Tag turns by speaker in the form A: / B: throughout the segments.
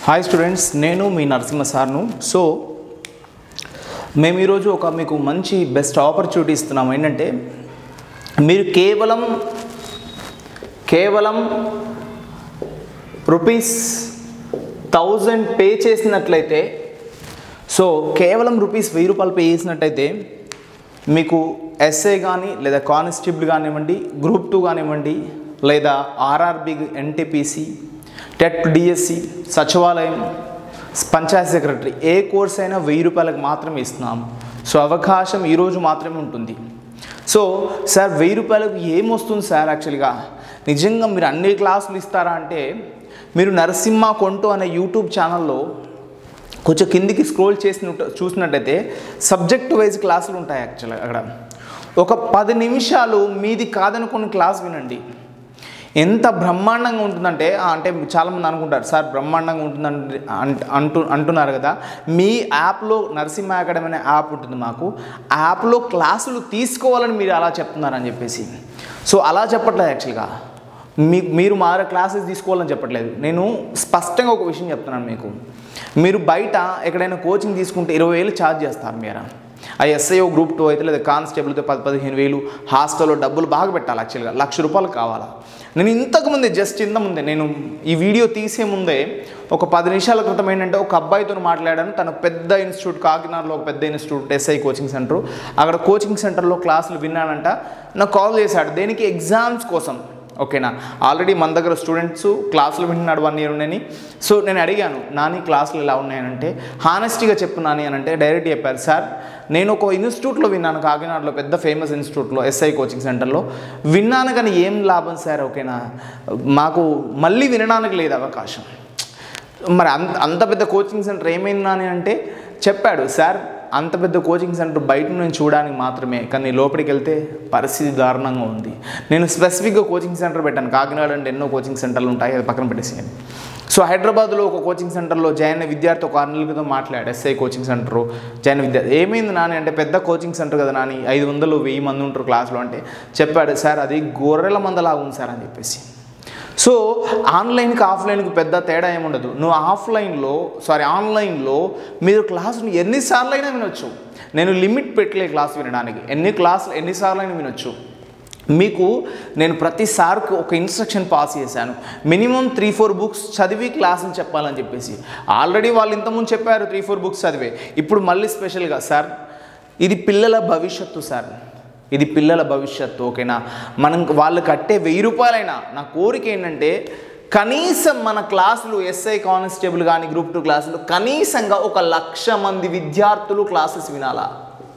A: hi students నేను మీ Narasimha సార్ను so మేము ఈరోజు ఒక మీకు మంచి బెస్ట్ ఆపర్చునిటీ ఇస్తున్నాం ఏంటంటే మీరు కేవలం కేవలం రూపీస్ థౌజండ్ పే చేసినట్లయితే సో కేవలం రూపీస్ వెయ్యి రూపాయలు పే చేసినట్టయితే మీకు ఎస్ఏ కానీ లేదా కానిస్టేబుల్ కానివ్వండి గ్రూప్ టూ కానివ్వండి లేదా ఆర్ఆర్బి ఎన్టీపీసీ టెట్ డిఎస్సి సచివాలయం పంచాయత్ సెక్రటరీ ఏ కోర్స్ అయినా వెయ్యి రూపాయలకు మాత్రమే ఇస్తున్నాం సో అవకాశం ఈరోజు మాత్రమే ఉంటుంది సో సార్ వెయ్యి రూపాయలకు ఏమొస్తుంది సార్ యాక్చువల్గా నిజంగా మీరు అన్ని క్లాసులు ఇస్తారా అంటే మీరు నరసింహ కొంటూ అనే యూట్యూబ్ ఛానల్లో కొంచెం కిందికి స్క్రోల్ చేసిన చూసినట్టయితే సబ్జెక్ట్ వైజ్ క్లాసులు ఉంటాయి యాక్చువల్గా అక్కడ ఒక పది నిమిషాలు మీది కాదనుకుని క్లాస్ వినండి ఎంత బ్రహ్మాండంగా ఉంటుందంటే ఆ, అంటే చాలామంది అనుకుంటారు సార్ బ్రహ్మాండంగా ఉంటుందంటే అంట- అంటూ అంటున్నారు కదా మీ యాప్లో నరసింహ అకాడమీ అనే యాప్ ఉంటుంది మాకు ఆ యాప్లో క్లాసులు తీసుకోవాలని మీరు అలా చెప్తున్నారని చెప్పేసి సో అలా చెప్పట్లేదు యాక్చువల్గా మీ మీరు మా క్లాసెస్ తీసుకోవాలని చెప్పట్లేదు నేను స్పష్టంగా ఒక విషయం చెప్తున్నాను మీకు మీరు బయట ఎక్కడైనా కోచింగ్ తీసుకుంటే ఇరవై వేలు ఛార్జ్ చేస్తారు మీరు ఆ ఎస్ఐఓ గ్రూప్ టూ అయితే లేదా కానిస్టేబుల్తో పది పదిహేను వేలు హాస్టల్లో డబ్బులు బాగా పెట్టాలి యాక్చువల్గా లక్ష రూపాయలు కావాలా నేను ఇంతకుముందే జస్ట్ ఇంత ముందే నేను ఈ వీడియో తీసే ముందే ఒక పది నిమిషాల క్రితం ఏంటంటే ఒక అబ్బాయితో మాట్లాడాను తను పెద్ద ఇన్స్టిట్యూట్ కాకినాడలో ఒక పెద్ద ఇన్స్టిట్యూట్ ఎస్ఐ కోచింగ్ సెంటర్ అక్కడ కోచింగ్ సెంటర్లో క్లాసులు విన్నానంట నాకు కాల్ చేశాడు దేనికి ఎగ్జామ్స్ కోసం ఓకేనా ఆల్రెడీ మన దగ్గర స్టూడెంట్స్ క్లాసులు వింటున్నాడు వన్ ఇయర్ ఉండని సో నేను అడిగాను నాని క్లాసులు ఎలా ఉన్నాయనంటే హానెస్టీగా చెప్పు నాని అని అంటే డైరెక్ట్ చెప్పారు సార్ నేను ఒక ఇన్స్టిట్యూట్లో విన్నాను కాకినాడలో పెద్ద ఫేమస్ ఇన్స్టిట్యూట్లో ఎస్ఐ కోచింగ్ సెంటర్లో విన్నాను కానీ ఏం లాభం సార్ ఓకేనా మాకు మళ్ళీ వినడానికి లేదు అవకాశం మరి అంత అంత పెద్ద కోచింగ్ సెంటర్ ఏమైంది నాని అంటే చెప్పాడు సార్ అంత పెద్ద కోచింగ్ సెంటర్ బయట నుంచి చూడడానికి మాత్రమే కానీ లోపలికి వెళ్తే పరిస్థితి దారుణంగా ఉంది నేను స్పెసిఫిక్గా కోచింగ్ సెంటర్ పెట్టాను కాకినాడ అంటే ఎన్నో కోచింగ్ సెంటర్లు ఉంటాయి అది పక్కన పెట్టేసాను సో హైదరాబాద్లో ఒక కోచింగ్ సెంటర్లో జాయిన్ అయిన విద్యార్థి ఒక ఆరు నెలల క్రితం మాట్లాడు ఎస్ఐ కోచింగ్ సెంటర్ జాయిన్ అయిన విద్యార్థి ఏమైంది నాని అంటే పెద్ద కోచింగ్ సెంటర్ కదా నాని ఐదు వందలు వెయ్యి మంది ఉంటారు క్లాస్లో అంటే చెప్పాడు సార్ అది గొర్రెల మందలాగా ఉంది సార్ అని చెప్పేసి సో ఆన్లైన్కి ఆఫ్లైన్కి పెద్ద తేడా ఏముండదు నువ్వు ఆఫ్లైన్లో సారీ ఆన్లైన్లో మీరు క్లాసులు ఎన్నిసార్లు అయినా వినొచ్చు నేను లిమిట్ పెట్టలే క్లాస్ వినడానికి ఎన్ని క్లాసులు ఎన్నిసార్లు అయినా వినొచ్చు మీకు నేను ప్రతిసారికి ఒక ఇన్స్ట్రక్షన్ పాస్ చేశాను మినిమం త్రీ ఫోర్ బుక్స్ చదివి క్లాసులు చెప్పాలని చెప్పేసి ఆల్రెడీ వాళ్ళు ఇంతకుముందు చెప్పారు త్రీ ఫోర్ బుక్స్ చదివే ఇప్పుడు మళ్ళీ స్పెషల్గా సార్ ఇది పిల్లల భవిష్యత్తు సార్ ఇది పిల్లల భవిష్యత్తు ఓకేనా మనం వాళ్ళు కట్టే వెయ్యి రూపాయలైనా నా కోరిక ఏంటంటే కనీసం మన క్లాసులు ఎస్ఐ కానిస్టేబుల్ కానీ గ్రూప్ టూ క్లాసులు కనీసంగా ఒక లక్ష మంది విద్యార్థులు క్లాసెస్ వినాలా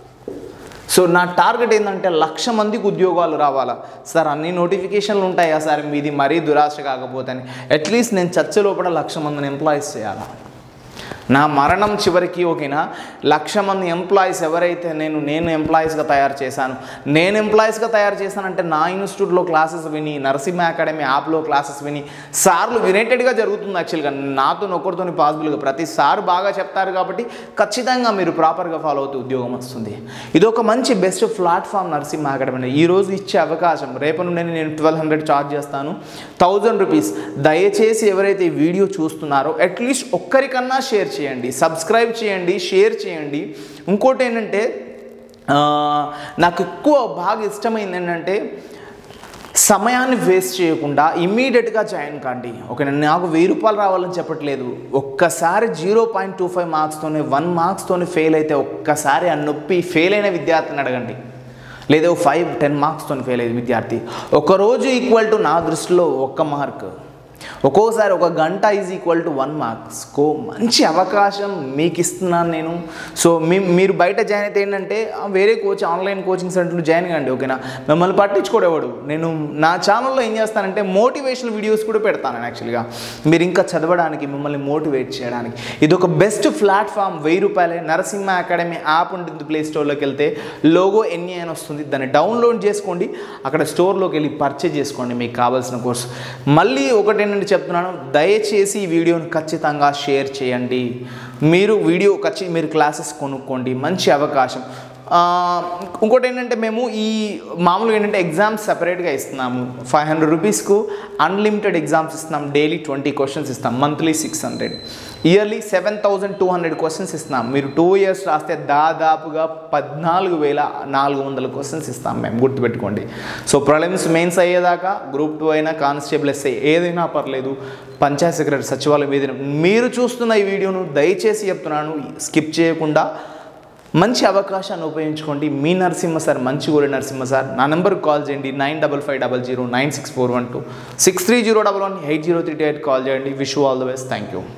A: సో నా టార్గెట్ ఏంటంటే లక్ష మందికి ఉద్యోగాలు రావాలా సార్ అన్ని నోటిఫికేషన్లు ఉంటాయా సార్ మీది మరీ దురాశ కాకపోతే అని అట్లీస్ట్ నేను చర్చ లోపల లక్ష మందిని ఎంప్లాయీస్ చేయాలా నా మరణం చివరికి ఓకేనా లక్ష మంది ఎంప్లాయీస్ ఎవరైతే నేను నేను ఎంప్లాయీస్గా తయారు చేశాను నేను ఎంప్లాయీస్గా తయారు చేశానంటే నా ఇన్స్టిట్యూట్లో క్లాసెస్ విని నరసింహ అకాడమీ యాప్లో క్లాసెస్ విని సార్లు వినేటెడ్గా జరుగుతుంది యాక్చువల్గా నాతో ఒకరితో పాసిబుల్గా ప్రతి సార్ బాగా చెప్తారు కాబట్టి ఖచ్చితంగా మీరు ప్రాపర్గా ఫాలో అవుతూ ఉద్యోగం వస్తుంది ఇది ఒక మంచి బెస్ట్ ప్లాట్ఫామ్ నరసింహ అకాడమీ ఈ రోజు ఇచ్చే అవకాశం రేపు నుండి నేను ట్వెల్వ్ హండ్రెడ్ ఛార్జ్ చేస్తాను థౌజండ్ రూపీస్ దయచేసి ఎవరైతే ఈ వీడియో చూస్తున్నారో అట్లీస్ట్ ఒక్కరికన్నా షేర్ చేయండి సబ్స్క్రైబ్ చేయండి షేర్ చేయండి ఇంకోటి ఏంటంటే ఆ, నాకు ఎక్కువ బాగా ఇష్టమైంది ఏంటంటే సమయాన్ని వేస్ట్ చేయకుండా ఇమ్మీడియట్గా జాయిన్ కాండి ఓకే నాకు వెయ్యి రూపాయలు రావాలని చెప్పట్లేదు ఒక్కసారి జీరో పాయింట్ టూ ఫైవ్ మార్క్స్తోనే వన్ మార్క్స్తోనే ఫెయిల్ అయితే ఒక్కసారి ఆ నొప్పి ఫెయిల్ అయిన విద్యార్థిని అడగండి లేదా ఫైవ్ టెన్ మార్క్స్తో ఫెయిల్ అయ్యేది విద్యార్థి ఒక రోజు ఈక్వల్ టు నా దృష్టిలో ఒక్క మార్క్ ఒక్కోసారి ఒక గంట is equal to one marks కో మంచి అవకాశం మీకు ఇస్తున్నాను నేను సో మీ మీరు బయట జాయిన్ అయితే ఏంటంటే ఆ, వేరే కోచ్ ఆన్లైన్ కోచింగ్ సెంటర్లో జాయిన్ కండి ఓకేనా మిమ్మల్ని పట్టించుకోడేవాడు నేను నా ఛానల్లో ఏం చేస్తానంటే మోటివేషనల్ వీడియోస్ కూడా పెడతాను యాక్చువల్గా మీరు ఇంకా చదవడానికి మిమ్మల్ని మోటివేట్ చేయడానికి ఇది ఒక బెస్ట్ ప్లాట్ఫామ్ వెయ్యి రూపాయలే నరసింహ అకాడమీ యాప్ ఉంటుంది ప్లే స్టోర్లోకి వెళ్తే లోగో ఎన్ని అని వస్తుంది దాన్ని డౌన్లోడ్ చేసుకోండి అక్కడ స్టోర్లోకి వెళ్ళి పర్చేజ్ చేసుకోండి మీకు కావాల్సిన కోర్స్ మళ్ళీ ఒకటి ఏంటంటే చెప్తున్నాను దయచేసి ఈ వీడియోని ఖచ్చితంగా షేర్ చేయండి మీరు వీడియో ఖచ్చి మీరు క్లాసెస్ కొనుక్కోండి మంచి అవకాశం ఆ, ఇంకోటి ఏంటంటే మేము ఈ మామూలుగా ఏంటంటే ఎగ్జామ్స్ సపరేట్గా ఇస్తున్నాము ఫైవ్ హండ్రెడ్ రూపీస్కు అన్లిమిటెడ్ ఎగ్జామ్స్ ఇస్తున్నాం డైలీ ట్వంటీ క్వశ్చన్స్ ఇస్తాం monthly six hundred yearly seven thousand two hundred questions ఇస్తున్నాం మీరు టూ ఇయర్స్ రాస్తే దాదాపుగా పద్నాలుగు వేల నాలుగు వందల క్వశ్చన్స్ ఇస్తాం మేము గుర్తుపెట్టుకోండి సో ప్రొలెమ్స్ మెయిన్స్ అయ్యేదాకా గ్రూప్ టూ అయినా కానిస్టేబుల్ ఎస్ఐ ఏదైనా పర్లేదు పంచాయత్ సెక్రటరీ సచివాలయం ఏదైనా మీరు చూస్తున్న ఈ వీడియోను దయచేసి చెప్తున్నాను స్కిప్ చేయకుండా మంచి అవకాశాన్ని ఉపయోగించుకోండి మీ నరసింహ సార్ మంచి కూడా నరసింహ సార్ నా నెంబర్కి కాల్ చేయండి nine double five double zero nine six four one two six three zero double one eight zero three eight call చేయండి wish all the best thank you